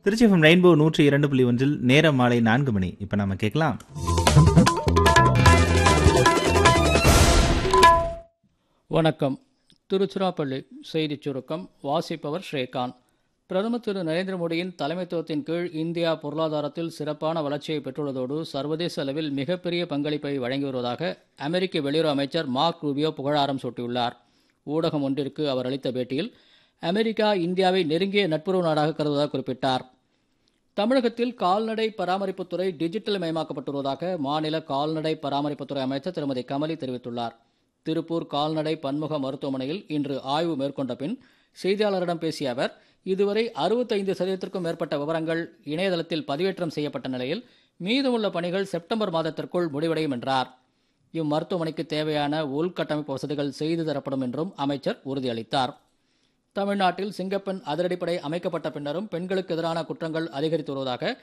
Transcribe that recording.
Trichy FM rainbow நூற்றி இரண்டு புள்ளி ஒன்றில் நேரம் மாலை நான்கு மணி இப்போ நம்ம கேட்கலாம் வணக்கம் திருச்சிராப்பள்ளி செய்திச் சுருக்கம் வாசிப்பவர் ஸ்ரீகாந்த் பிரதமர் திரு நரேந்திர மோடியின் தலைமைத்துவத்தின் கீழ் இந்தியா பொருளாதாரத்தில் சிறப்பான வளர்ச்சியை பெற்றுள்ளதோடு சர்வதேச அளவில் மிகப்பெரிய பங்களிப்பை வழங்கி வருவதாக அமெரிக்க வெளியுறவு அமைச்சர் மார்க் ரூபியோ புகழாரம் சூட்டியுள்ளார் ஊடகம் ஒன்றிற்கு அவர் அளித்த பேட்டியில் அமெரிக்கா இந்தியாவை நெருங்கிய நட்புறவு நாடாக கருதுவதாக குறிப்பிட்டார் தமிழகத்தில் கால்நடை பராமரிப்புத்துறை டிஜிட்டல் மயமாக்கப்பட்டுள்ளதாக மாநில கால்நடை பராமரிப்புத்துறை அமைச்சர் திருமதி கமலி தெரிவித்துள்ளார் திருப்பூர் கால்நடை பன்முக மருத்துவமனையில் இன்று ஆய்வு மேற்கொண்ட பின் செய்தியாளரிடம் பேசிய அவர் இதுவரை அறுபத்தைந்து சதவீதத்திற்கும் மேற்பட்ட விவரங்கள் இணையதளத்தில் பதிவேற்றம் செய்யப்பட்ட நிலையில் மீதமுள்ள பணிகள் செப்டம்பர் மாதத்திற்குள் முடிவடையும் என்றார் இம்மருத்துவமனைக்கு தேவையான உள்கட்டமைப்பு வசதிகள் செய்து தரப்படும் என்றும் அமைச்சர் உறுதியளித்தார் தமிழ்நாட்டில் சிங்கப்பெண் அதிரடிப்படை அமைக்கப்பட்ட பின்னரும் பெண்களுக்கு எதிரான குற்றங்கள் அதிகரித்து வருவதாக